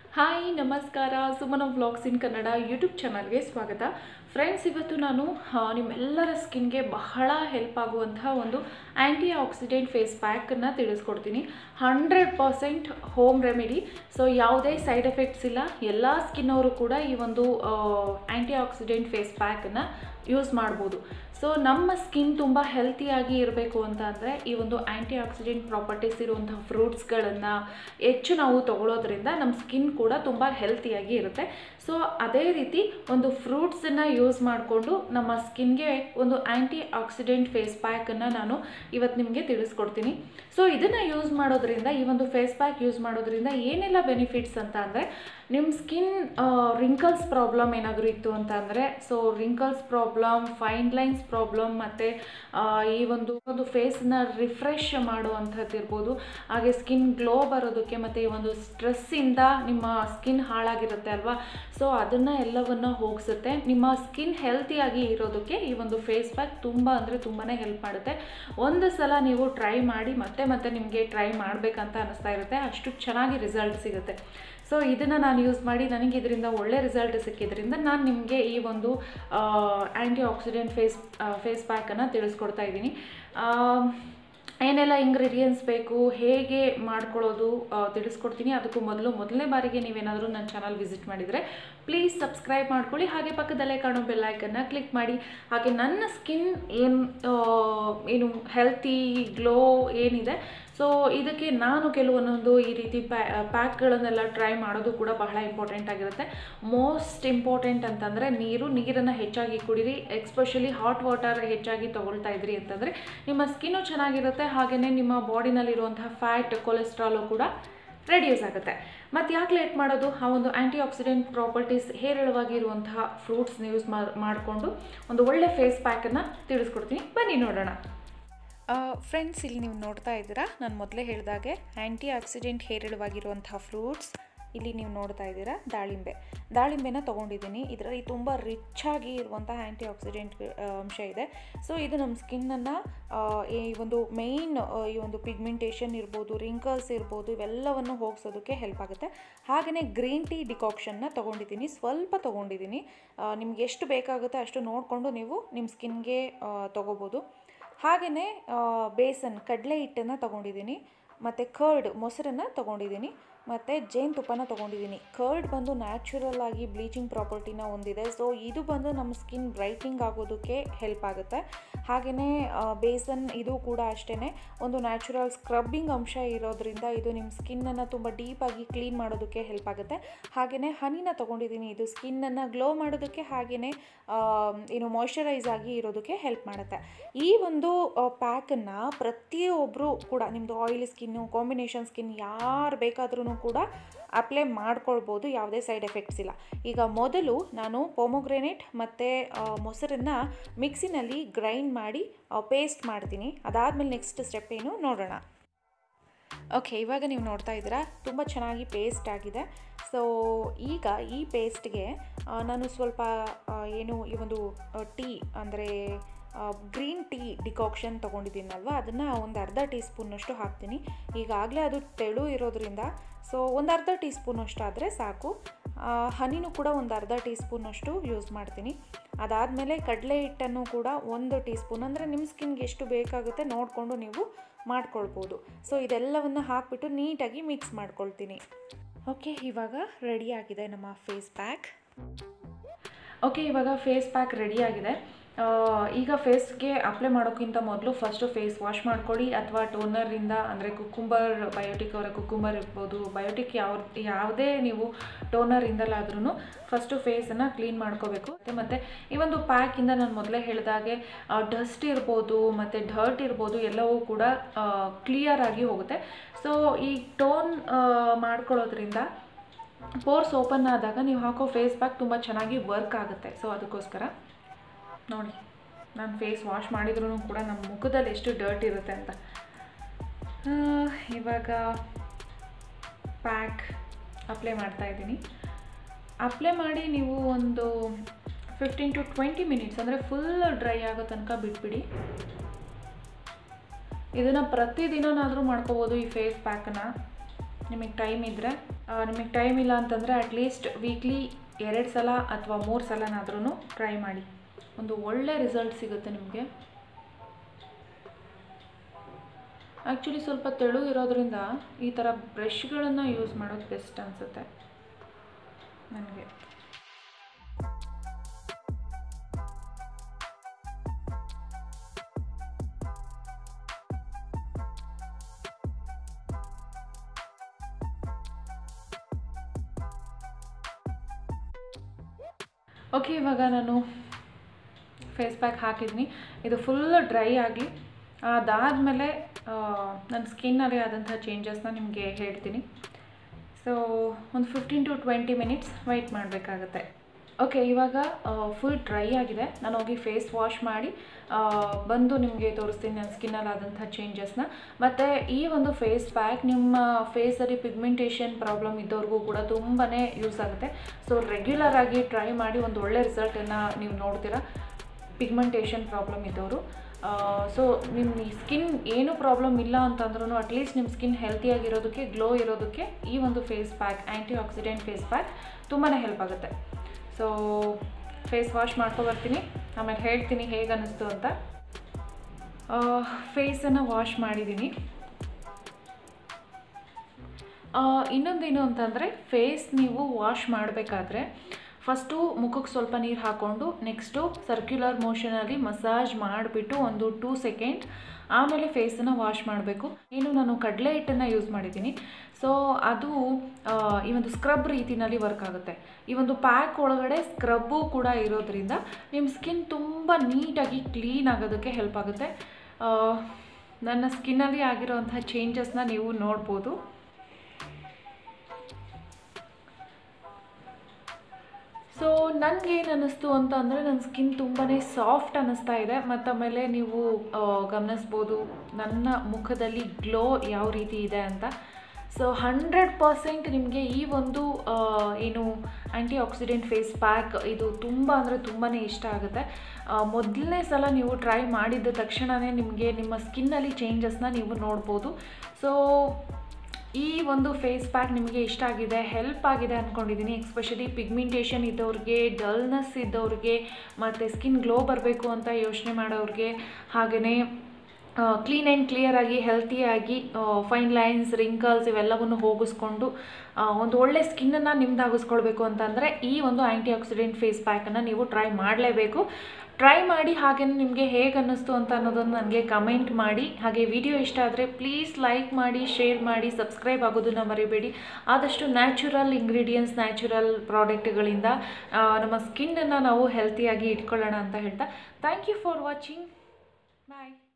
hi ನಮಸ್ಕಾರ Sumana vlogs in Kannada YouTube ಚಾನಲ್ಗೆ ಸ್ವಾಗತ ಫ್ರೆಂಡ್ಸ್ ಇವತ್ತು ನಾನು ಆ, ನಿಮ್ಮೆಲ್ಲರ ಸ್ಕಿನ್ಗೆ ಬಹಳ ಹೆಲ್ಪ್ ಆಗುವಂತಹ ಒಂದು ಆ್ಯಂಟಿ ಆಕ್ಸಿಡೆಂಟ್ ಫೇಸ್ ಪ್ಯಾಕನ್ನು ತಿಳಿಸ್ಕೊಡ್ತೀನಿ hundred percent home remedy so ಯಾವುದೇ ಸೈಡ್ ಎಫೆಕ್ಟ್ಸ್ ಇಲ್ಲ ಎಲ್ಲ ಸ್ಕಿನ್ ಅವರು ಕೂಡ ಈ ಒಂದು ಆ್ಯಂಟಿ ಆಕ್ಸಿಡೆಂಟ್ ಫೇಸ್ ಪ್ಯಾಕನ್ನು ಯೂಸ್ ಮಾಡ್ಬೋದು ಸೊ ನಮ್ಮ ಸ್ಕಿನ್ ತುಂಬ ಹೆಲ್ತಿಯಾಗಿ ಇರಬೇಕು ಅಂತ ಅಂದರೆ ಈ ಒಂದು ಆ್ಯಂಟಿ ಆಕ್ಸಿಡೆಂಟ್ ಪ್ರಾಪರ್ಟೀಸ್ ಇರುವಂತಹ ಫ್ರೂಟ್ಸ್ಗಳನ್ನು ಹೆಚ್ಚು ನಾವು ತಗೊಳ್ಳೋದ್ರಿಂದ ನಮ್ಮ ಸ್ಕಿನ್ ಕೂಡ ತುಂಬ ಹೆಲ್ತಿಯಾಗಿ ಇರುತ್ತೆ ಸೊ ಅದೇ ರೀತಿ ಒಂದು ಫ್ರೂಟ್ಸನ್ನು ಯೂಸ್ ಮಾಡಿಕೊಂಡು ನಮ್ಮ ಸ್ಕಿನ್ಗೆ ಒಂದು ಆ್ಯಂಟಿ ಆಕ್ಸಿಡೆಂಟ್ ಫೇಸ್ ಪ್ಯಾಕನ್ನು ನಾನು ಇವತ್ತು ನಿಮಗೆ ತಿಳಿಸ್ಕೊಡ್ತೀನಿ ಸೊ ಇದನ್ನು ಯೂಸ್ ಮಾಡೋದ್ರಿಂದ ಈ ಒಂದು ಫೇಸ್ ಪ್ಯಾಕ್ ಯೂಸ್ ಮಾಡೋದ್ರಿಂದ ಏನೆಲ್ಲ ಬೆನಿಫಿಟ್ಸ್ ಅಂತ ಅಂದರೆ ನಿಮ್ಮ ಸ್ಕಿನ್ ರಿಂಕಲ್ಸ್ ಪ್ರಾಬ್ಲಮ್ ಏನಾದರೂ ಇತ್ತು ಅಂತ ಅಂದರೆ so wrinkles problem fine lines problem ಮತ್ತು ಈ ಒಂದು ಒಂದು ಫೇಸ್ನ ರಿಫ್ರೆಶ್ ಮಾಡುವಂಥದ್ದು ಇರ್ಬೋದು ಹಾಗೆ ಸ್ಕಿನ್ ಗ್ಲೋ ಬರೋದಕ್ಕೆ ಮತ್ತು ಈ ಒಂದು ಸ್ಟ್ರೆಸ್ಸಿಂದ ನಿಮ್ಮ ಸ್ಕಿನ್ ಹಾಳಾಗಿರುತ್ತೆ ಅಲ್ವಾ ಸೊ ಅದನ್ನು ಎಲ್ಲವನ್ನು ಹೋಗಿಸುತ್ತೆ ನಿಮ್ಮ ಸ್ಕಿನ್ ಹೆಲ್ತಿಯಾಗಿ ಇರೋದಕ್ಕೆ ಈ ಒಂದು ಫೇಸ್ ಪ್ಯಾಕ್ ತುಂಬ ಅಂದರೆ ತುಂಬಾ ಹೆಲ್ಪ್ ಮಾಡುತ್ತೆ ಒಂದು ಸಲ ನೀವು ಟ್ರೈ ಮಾಡಿ ಮತ್ತೆ ಮತ್ತೆ ನಿಮಗೆ ಟ್ರೈ ಮಾಡಬೇಕಂತ ಅನಿಸ್ತಾ ಇರುತ್ತೆ ಅಷ್ಟು ಚೆನ್ನಾಗಿ ರಿಸಲ್ಟ್ ಸಿಗುತ್ತೆ ಸೊ ಇದನ್ನು ನಾನು ಯೂಸ್ ಮಾಡಿ ನನಗೆ ಇದರಿಂದ ಒಳ್ಳೆ ರಿಸಲ್ಟ್ ಸಿಕ್ಕಿದ್ರಿಂದ ನಾನು ನಿಮಗೆ ಈ ಒಂದು ಆ್ಯಂಟಿ ಆಕ್ಸಿಡೆಂಟ್ ಫೇಸ್ ಫೇಸ್ ಪ್ಯಾಕನ್ನು ತಿಳಿಸ್ಕೊಡ್ತಾ ಇದ್ದೀನಿ ಏನೆಲ್ಲ ಇಂಗ್ರೀಡಿಯೆಂಟ್ಸ್ ಬೇಕು ಹೇಗೆ ಮಾಡ್ಕೊಳ್ಳೋದು ಆ, ತಿಳಿಸ್ಕೊಡ್ತೀನಿ ಅದಕ್ಕೂ ಮೊದಲು ಮೊದಲನೇ ಬಾರಿಗೆ ನೀವೇನಾದರೂ ನನ್ನ ಚಾನಲ್ ವಿಸಿಟ್ ಮಾಡಿದರೆ ಪ್ಲೀಸ್ ಸಬ್ಸ್ಕ್ರೈಬ್ ಮಾಡ್ಕೊಳ್ಳಿ ಹಾಗೆ ಪಕ್ಕದಲ್ಲೇ ಕಾಣೋ ಬೆಲ್ಲೈಕನ್ನು ಕ್ಲಿಕ್ ಮಾಡಿ ಹಾಗೆ ನನ್ನ ಸ್ಕಿನ್ ಏನು ಏನು ಹೆಲ್ತಿ ಗ್ಲೋ ಏನಿದೆ ಸೊ ಇದಕ್ಕೆ ನಾನು ಕೆಲವೊಂದೊಂದು ಈ ರೀತಿ ಪ್ಯಾ ಪ್ಯಾಕ್ಗಳನ್ನೆಲ್ಲ ಟ್ರೈ ಮಾಡೋದು ಕೂಡ ಬಹಳ ಇಂಪಾರ್ಟೆಂಟ್ ಆಗಿರುತ್ತೆ ಮೋಸ್ಟ್ ಇಂಪಾರ್ಟೆಂಟ್ ಅಂತಂದರೆ ನೀರು ನೀರನ್ನು ಹೆಚ್ಚಾಗಿ ಕುಡೀರಿ ಎಕ್ಸ್ಪೆಷಲಿ ಹಾಟ್ ವಾಟರ್ ಹೆಚ್ಚಾಗಿ ತಗೊಳ್ತಾ ಇದ್ರಿ ಅಂತಂದರೆ ನಿಮ್ಮ ಸ್ಕಿನ್ನು ಚೆನ್ನಾಗಿರುತ್ತೆ ಹಾಗೆಯೇ ನಿಮ್ಮ ಬಾಡಿನಲ್ಲಿರುವಂತಹ ಫ್ಯಾಟ್ ಕೊಲೆಸ್ಟ್ರಾಲು ಕೂಡ ರೆಡ್ಯೂಸ್ ಆಗುತ್ತೆ ಮತ್ತು ಯಾಕೆ ಲೇಟ್ ಮಾಡೋದು ಆ ಒಂದು ಆ್ಯಂಟಿ ಆಕ್ಸಿಡೆಂಟ್ ಪ್ರಾಪರ್ಟೀಸ್ ಹೇರಳವಾಗಿರುವಂತಹ ಫ್ರೂಟ್ಸ್ನ ಯೂಸ್ ಮಾಡಿಕೊಂಡು ಒಂದು ಒಳ್ಳೆ ಫೇಸ್ ಪ್ಯಾಕನ್ನು ತಿಳಿಸ್ಕೊಡ್ತೀನಿ ಬನ್ನಿ ನೋಡೋಣ ಫ್ರೆಂಡ್ಸ್ ಇಲ್ಲಿ ನೀವು ನೋಡ್ತಾ ಇದ್ದೀರಾ ನಾನು ಮೊದಲೇ ಹೇಳಿದಾಗೆ ಆ್ಯಂಟಿ ಆಕ್ಸಿಡೆಂಟ್ ಹೇರಳವಾಗಿರುವಂತಹ ಫ್ರೂಟ್ಸ್ ಇಲ್ಲಿ ನೀವು ನೋಡ್ತಾ ಇದ್ದೀರಾ ದಾಳಿಂಬೆ ದಾಳಿಂಬೆನ ತೊಗೊಂಡಿದ್ದೀನಿ ಇದರಲ್ಲಿ ತುಂಬ ರಿಚ್ ಆಗಿ ಇರುವಂತಹ ಆ್ಯಂಟಿ ಆಕ್ಸಿಡೆಂಟ್ ಅಂಶ ಇದೆ ಸೊ ಇದು ನಮ್ಮ ಸ್ಕಿನ್ನನ್ನು ಈ ಒಂದು ಮೇಯ್ನ್ ಈ ಒಂದು ಪಿಗ್ಮೆಂಟೇಷನ್ ಇರ್ಬೋದು ರಿಂಕಲ್ಸ್ ಇರ್ಬೋದು ಇವೆಲ್ಲವನ್ನು ಹೋಗಿಸೋದಕ್ಕೆ ಹೆಲ್ಪ್ ಆಗುತ್ತೆ ಹಾಗೆಯೇ ಗ್ರೀನ್ ಟೀ ಡಿಕಾಕ್ಷನ್ನ ತೊಗೊಂಡಿದ್ದೀನಿ ಸ್ವಲ್ಪ ತೊಗೊಂಡಿದ್ದೀನಿ ನಿಮ್ಗೆ ಎಷ್ಟು ಬೇಕಾಗುತ್ತೆ ಅಷ್ಟು ನೋಡಿಕೊಂಡು ನೀವು ನಿಮ್ಮ ಸ್ಕಿನ್ಗೆ ತೊಗೋಬೋದು ಹಾಗೆಯೇ ಬೇಸನ್ ಕಡಲೆ ಹಿಟ್ಟನ್ನು ತೊಗೊಂಡಿದ್ದೀನಿ ಮತ್ತು ಕರ್ಡ್ ಮೊಸರನ್ನು ತೊಗೊಂಡಿದ್ದೀನಿ ಮತ್ತು ಜೇನುತುಪ್ಪನ ತೊಗೊಂಡಿದ್ದೀನಿ ಕರ್ಡ್ ಬಂದು ನ್ಯಾಚುರಲ್ ಆಗಿ ಬ್ಲೀಚಿಂಗ್ ಪ್ರಾಪರ್ಟಿನ ಹೊಂದಿದೆ ಸೊ ಇದು ಬಂದು ನಮ್ಮ ಸ್ಕಿನ್ ಬ್ರೈಟ್ನಿಂಗ್ ಆಗೋದಕ್ಕೆ ಹೆಲ್ಪ್ ಆಗುತ್ತೆ ಹಾಗೆಯೇ ಬೇಸನ್ ಇದು ಕೂಡ ಅಷ್ಟೇ ಒಂದು ನ್ಯಾಚುರಲ್ ಸ್ಕ್ರಬ್ಬಿಂಗ್ ಅಂಶ ಇರೋದ್ರಿಂದ ಇದು ನಿಮ್ಮ ಸ್ಕಿನ್ನನ್ನು ತುಂಬ ಡೀಪಾಗಿ ಕ್ಲೀನ್ ಮಾಡೋದಕ್ಕೆ ಹೆಲ್ಪ್ ಆಗುತ್ತೆ ಹಾಗೆಯೇ ಹನಿನ ತೊಗೊಂಡಿದ್ದೀನಿ ಇದು ಸ್ಕಿನ್ನನ್ನು ಗ್ಲೋ ಮಾಡೋದಕ್ಕೆ ಹಾಗೆಯೇ ಏನು ಮಾಯ್ಶ್ಚರೈಸ್ ಆಗಿ ಇರೋದಕ್ಕೆ ಹೆಲ್ಪ್ ಮಾಡುತ್ತೆ ಈ ಒಂದು ಪ್ಯಾಕನ್ನು ಪ್ರತಿಯೊಬ್ಬರು ಕೂಡ ನಿಮ್ಮದು ಆಯಿಲಿ ಸ್ಕಿನ್ನು ಕಾಂಬಿನೇಷನ್ ಸ್ಕಿನ್ ಯಾರು ಬೇಕಾದ್ರೂ ಕೂಡ ಅಪ್ಲೈ ಮಾಡ್ಕೊಳ್ಬೋದು ಯಾವುದೇ ಸೈಡ್ ಎಫೆಕ್ಟ್ಸ್ ಇಲ್ಲ ಈಗ ಮೊದಲು ನಾನು ಪೊಮೊಗ್ರೆನೇಟ್ ಮತ್ತು ಮೊಸರನ್ನು ಮಿಕ್ಸಿನಲ್ಲಿ ಗ್ರೈಂಡ್ ಮಾಡಿ ಪೇಸ್ಟ್ ಮಾಡ್ತೀನಿ ಅದಾದಮೇಲೆ ನೆಕ್ಸ್ಟ್ ಸ್ಟೆಪ್ ಏನು ನೋಡೋಣ ಓಕೆ ಇವಾಗ ನೀವು ನೋಡ್ತಾ ಇದ್ದೀರಾ ತುಂಬ ಚೆನ್ನಾಗಿ ಪೇಸ್ಟ್ ಆಗಿದೆ ಸೊ ಈಗ ಈ ಪೇಸ್ಟ್ಗೆ ನಾನು ಸ್ವಲ್ಪ ಆ, ಏನು ಈ ಒಂದು ಟೀ ಅಂದರೆ ಗ್ರೀನ್ ಟೀ ಡಿಕಾಕ್ಷನ್ ತೊಗೊಂಡಿದ್ದೀನಲ್ವ ಅದನ್ನು ಒಂದು ಅರ್ಧ ಟೀ ಸ್ಪೂನಷ್ಟು ಹಾಕ್ತೀನಿ ಈಗಾಗಲೇ ಅದು ತೆಳು ಇರೋದ್ರಿಂದ ಸೊ ಒಂದು ಅರ್ಧ ಟೀ ಸ್ಪೂನಷ್ಟು ಆದರೆ ಸಾಕು ಆ, ಹನಿನೂ ಕೂಡ ಒಂದು ಅರ್ಧ ಟೀ ಸ್ಪೂನಷ್ಟು ಯೂಸ್ ಮಾಡ್ತೀನಿ ಅದಾದಮೇಲೆ ಕಡಲೆ ಹಿಟ್ಟನ್ನು ಕೂಡ ಒಂದು ಟೀ ಸ್ಪೂನ್ ಅಂದರೆ ನಿಮ್ಮ ಸ್ಕಿನ್ಗೆ ಎಷ್ಟು ಬೇಕಾಗುತ್ತೆ ನೋಡಿಕೊಂಡು ನೀವು ಮಾಡ್ಕೊಳ್ಬೋದು ಸೊ ಇದೆಲ್ಲವನ್ನು ಹಾಕಿಬಿಟ್ಟು ನೀಟಾಗಿ ಮಿಕ್ಸ್ ಮಾಡ್ಕೊಳ್ತೀನಿ ಓಕೆ ಇವಾಗ ರೆಡಿ ಆಗಿದೆ ನಮ್ಮ ಫೇಸ್ ಪ್ಯಾಕ್ ಓಕೆ ಇವಾಗ ಫೇಸ್ ಪ್ಯಾಕ್ ರೆಡಿ ಆಗಿದೆ ಆ, ಈಗ ಫೇಸ್ಗೆ ಅಪ್ಲೈ ಮಾಡೋಕ್ಕಿಂತ ಮೊದಲು ಫಸ್ಟು ಫೇಸ್ ವಾಶ್ ಮಾಡ್ಕೊಳ್ಳಿ ಅಥವಾ ಟೋನರಿಂದ ಅಂದರೆ ಕುಕ್ಕುಂಬರ್ ಬಯೋಟಿಕ್ ಅವರ ಕುಕ್ಕುಂಬರ್ ಇರ್ಬೋದು ಬಯೋಟಿಕ್ ಯಾವ ಯಾವುದೇ ನೀವು ಟೋನರಿಂದಲಾದ್ರೂ ಫಸ್ಟು ಫೇಸನ್ನು ಕ್ಲೀನ್ ಮಾಡ್ಕೋಬೇಕು ಮತ್ತು ಮತ್ತು ಈ ಒಂದು ಪ್ಯಾಕಿಂದ ನಾನು ಮೊದಲೇ ಹೇಳಿದಾಗೆ ಡಸ್ಟ್ ಇರ್ಬೋದು ಮತ್ತು ಡರ್ಟ್ ಇರ್ಬೋದು ಎಲ್ಲವೂ ಕೂಡ ಕ್ಲಿಯರ್ ಆಗಿ ಹೋಗುತ್ತೆ ಸೊ ಈ ಟೋನ್ ಮಾಡ್ಕೊಳ್ಳೋದ್ರಿಂದ ಪೋರ್ಸ್ ಓಪನ್ ಆದಾಗ ನೀವು ಹಾಕೋ ಫೇಸ್ ಪ್ಯಾಕ್ ತುಂಬ ಚೆನ್ನಾಗಿ ವರ್ಕ್ ಆಗುತ್ತೆ ಸೊ ಅದಕ್ಕೋಸ್ಕರ ನೋಡಿ ನಾನು ಫೇಸ್ ವಾಶ್ ಮಾಡಿದ್ರೂ ಕೂಡ ನಮ್ಮ ಮುಖದಲ್ಲಿ ಎಷ್ಟು ಡರ್ಟ್ ಇರುತ್ತೆ ಅಂತ ಆ, ಇವಾಗ ಪ್ಯಾಕ್ ಅಪ್ಲೈ ಮಾಡ್ತಾ ಇದ್ದೀನಿ ಅಪ್ಲೈ ಮಾಡಿ ನೀವು ಒಂದು ಫಿಫ್ಟೀನ್ ಟು ಟ್ವೆಂಟಿ ಮಿನಿಟ್ಸ್ ಅಂದರೆ ಫುಲ್ ಡ್ರೈ ಆಗೋ ತನಕ ಬಿಟ್ಬಿಡಿ ಇದನ್ನು ಪ್ರತಿದಿನನಾದರೂ ಮಾಡ್ಕೋಬೋದು ಈ ಫೇಸ್ ಪ್ಯಾಕನ್ನು ನಿಮಗೆ ಟೈಮ್ ಇದ್ದರೆ ನಿಮಗೆ ಟೈಮ್ ಇಲ್ಲ ಅಂತಂದರೆ ಅಟ್ಲೀಸ್ಟ್ ವೀಕ್ಲಿ ಎರಡು ಸಲ ಅಥವಾ ಮೂರು ಸಲನಾದ್ರೂ ಟ್ರೈ ಮಾಡಿ ಒಂದು ಒಳ್ಳೆ ರಿಸಲ್ಟ್ ಸಿಗುತ್ತೆ ನಿಮಗೆ ಆ್ಯಕ್ಚುಲಿ ಸ್ವಲ್ಪ ತೆಳು ಇರೋದ್ರಿಂದ ಈ ಥರ ಬ್ರಷ್ಗಳನ್ನು ಯೂಸ್ ಮಾಡೋದು ಬೆಸ್ಟ್ ಅನಿಸುತ್ತೆ ನನಗೆ ಓಕೆ ಇವಾಗ ನಾನು ಫೇಸ್ ಪ್ಯಾಕ್ ಹಾಕಿದ್ದೀನಿ ಇದು ಫುಲ್ ಡ್ರೈ ಆಗಲಿ ಅದಾದಮೇಲೆ ನನ್ನ ಸ್ಕಿನ್ನಲ್ಲಿ ಆದಂಥ ಚೇಂಜಸ್ನ ನಿಮಗೆ ಹೇಳ್ತೀನಿ ಸೊ ಒಂದು fifteen to twenty minutes wait ಮಾಡಬೇಕಾಗತ್ತೆ ಓಕೆ ಇವಾಗ ಫುಲ್ ಡ್ರೈ ಆಗಿದೆ ನಾನು ಹೋಗಿ ಫೇಸ್ ವಾಶ್ ಮಾಡಿ ಬಂದು ನಿಮಗೆ ತೋರಿಸ್ತೀನಿ ನನ್ನ ಸ್ಕಿನ್ನಲ್ಲಿ ಆದಂಥ ಚೇಂಜಸ್ನ ಮತ್ತು ಈ ಒಂದು ಫೇಸ್ ಪ್ಯಾಕ್ ನಿಮ್ಮ ಫೇಸಲ್ಲಿ ಪಿಗ್ಮೆಂಟೇಷನ್ ಪ್ರಾಬ್ಲಮ್ ಇದ್ದವ್ರಿಗೂ ಕೂಡ ತುಂಬಾ ಯೂಸ್ ಆಗುತ್ತೆ ಸೊ ರೆಗ್ಯುಲರ್ ಆಗಿ ಟ್ರೈ ಮಾಡಿ ಒಂದು ಒಳ್ಳೆ ರಿಸಲ್ಟನ್ನು ನೀವು ನೋಡ್ತೀರಾ ಪಿಗ್ಮೆಂಟೇಷನ್ ಪ್ರಾಬ್ಲಮ್ ಇದ್ದವರು ಸೊ ನಿಮ್ಮ ಸ್ಕಿನ್ ಏನೂ ಪ್ರಾಬ್ಲಮ್ ಇಲ್ಲ ಅಂತಂದ್ರೂ ಅಟ್ಲೀಸ್ಟ್ ನಿಮ್ಮ ಸ್ಕಿನ್ ಹೆಲ್ತಿಯಾಗಿರೋದಕ್ಕೆ ಗ್ಲೋ ಇರೋದಕ್ಕೆ ಈ ಒಂದು face pack anti oxidant face pack ತುಂಬಾ ಹೆಲ್ಪ್ ಆಗುತ್ತೆ ಸೊ ಫೇಸ್ ವಾಶ್ ಮಾಡ್ಕೊಬರ್ತೀನಿ ಆಮೇಲೆ ಹೇಳ್ತೀನಿ ಹೇಗೆ ಅನ್ನಿಸ್ತು ಅಂತ ಫೇಸನ್ನು ವಾಶ್ ಮಾಡಿದ್ದೀನಿ ಇನ್ನೊಂದೇನು ಅಂತಂದರೆ ಫೇಸ್ ನೀವು ವಾಶ್ ಮಾಡಬೇಕಾದ್ರೆ ಫಸ್ಟು ಮುಖಕ್ಕೆ ಸ್ವಲ್ಪ ನೀರು ಹಾಕ್ಕೊಂಡು ನೆಕ್ಸ್ಟು ಸರ್ಕ್ಯುಲರ್ ಮೋಷನಲ್ಲಿ ಮಸಾಜ್ ಮಾಡಿಬಿಟ್ಟು ಒಂದು ಟೂ ಸೆಕೆಂಡ್ ಆಮೇಲೆ ಫೇಸನ್ನು ವಾಶ್ ಮಾಡಬೇಕು ಏನು ನಾನು ಕಡಲೆ ಹಿಟ್ಟನ್ನು ಯೂಸ್ ಮಾಡಿದ್ದೀನಿ ಸೊ ಅದು ಈ ಒಂದು ಸ್ಕ್ರಬ್ ರೀತಿನಲ್ಲಿ ವರ್ಕ್ ಆಗುತ್ತೆ ಈ ಒಂದು ಪ್ಯಾಕ್ ಒಳಗಡೆ ಸ್ಕ್ರಬ್ಬು ಕೂಡ ಇರೋದ್ರಿಂದ ನಿಮ್ಮ ಸ್ಕಿನ್ ತುಂಬ ನೀಟಾಗಿ ಕ್ಲೀನ್ ಆಗೋದಕ್ಕೆ ಹೆಲ್ಪ್ ಆಗುತ್ತೆ ನನ್ನ ಸ್ಕಿನ್ನಲ್ಲಿ ಆಗಿರೋವಂಥ ಚೇಂಜಸ್ನ ನೀವು ನೋಡ್ಬೋದು ಸೊ ನನಗೇನು ಅನ್ನಿಸ್ತು ಅಂತ ಅಂದರೆ ನನ್ನ ಸ್ಕಿನ್ ತುಂಬಾ ಸಾಫ್ಟ್ ಅನ್ನಿಸ್ತಾ ಇದೆ ಮತ್ತು ಆಮೇಲೆ ನೀವು ಗಮನಿಸ್ಬೋದು ನನ್ನ ಮುಖದಲ್ಲಿ ಗ್ಲೋ ಯಾವ ರೀತಿ ಇದೆ ಅಂತ ಸೊ ಹಂಡ್ರೆಡ್ ಪರ್ಸೆಂಟ್ ನಿಮಗೆ ಈ ಒಂದು ಏನು ಆ್ಯಂಟಿ ಆಕ್ಸಿಡೆಂಟ್ ಫೇಸ್ ಪ್ಯಾಕ್ ಇದು ತುಂಬ ಅಂದರೆ ತುಂಬಾ ಇಷ್ಟ ಆಗುತ್ತೆ ಮೊದಲನೇ ಸಲ ನೀವು ಟ್ರೈ ಮಾಡಿದ ತಕ್ಷಣವೇ ನಿಮಗೆ ನಿಮ್ಮ ಸ್ಕಿನ್ನಲ್ಲಿ ಚೇಂಜಸ್ನ ನೀವು ನೋಡ್ಬೋದು ಸೊ ಈ ಒಂದು ಫೇಸ್ ಪ್ಯಾಕ್ ನಿಮಗೆ ಇಷ್ಟ ಆಗಿದೆ ಹೆಲ್ಪ್ ಆಗಿದೆ ಅಂದ್ಕೊಂಡಿದ್ದೀನಿ ಎಕ್ಸ್ಪೆಷಲಿ ಪಿಗ್ಮೆಂಟೇಷನ್ ಇದ್ದವ್ರಿಗೆ ಡಲ್ನೆಸ್ ಇದ್ದವ್ರಿಗೆ ಮತ್ತು ಸ್ಕಿನ್ ಗ್ಲೋ ಬರಬೇಕು ಅಂತ ಯೋಚನೆ ಮಾಡೋರಿಗೆ ಹಾಗೆಯೇ ಕ್ಲೀನ್ ಆ್ಯಂಡ್ ಕ್ಲಿಯರಾಗಿ ಹೆಲ್ತಿಯಾಗಿ ಫೈನ್ ಲೈನ್ಸ್ ರಿಂಕಲ್ಸ್ ಇವೆಲ್ಲವನ್ನು ಹೋಗಿಸ್ಕೊಂಡು ಒಂದು ಒಳ್ಳೆ ಸ್ಕಿನ್ನನ್ನು ನಿಮ್ದಾಗಿಸ್ಕೊಳ್ಬೇಕು ಅಂತಂದರೆ ಈ ಒಂದು ಆ್ಯಂಟಿ ಆಕ್ಸಿಡೆಂಟ್ ಫೇಸ್ ಪ್ಯಾಕನ್ನು ನೀವು ಟ್ರೈ ಮಾಡಲೇಬೇಕು ಟ್ರೈ ಮಾಡಿ ಹಾಗೆ ನಿಮಗೆ ಹೇಗೆ ಅನ್ನಿಸ್ತು ಅಂತ ಅನ್ನೋದನ್ನು ನನಗೆ ಕಮೆಂಟ್ ಮಾಡಿ ಹಾಗೆ ವಿಡಿಯೋ ಇಷ್ಟ ಆದರೆ ಪ್ಲೀಸ್ ಲೈಕ್ ಮಾಡಿ ಶೇರ್ ಮಾಡಿ ಸಬ್ಸ್ಕ್ರೈಬ್ ಆಗೋದನ್ನು ಮರಿಬೇಡಿ ಆದಷ್ಟು ನ್ಯಾಚುರಲ್ ಇಂಗ್ರೀಡಿಯೆಂಟ್ಸ್ ನ್ಯಾಚುರಲ್ ಪ್ರಾಡಕ್ಟ್ಗಳಿಂದ ನಮ್ಮ ಸ್ಕಿನ್ನನ್ನು ನಾವು ಹೆಲ್ತಿಯಾಗಿ ಇಟ್ಕೊಳ್ಳೋಣ ಅಂತ ಹೇಳ್ತಾ thank you for watching bye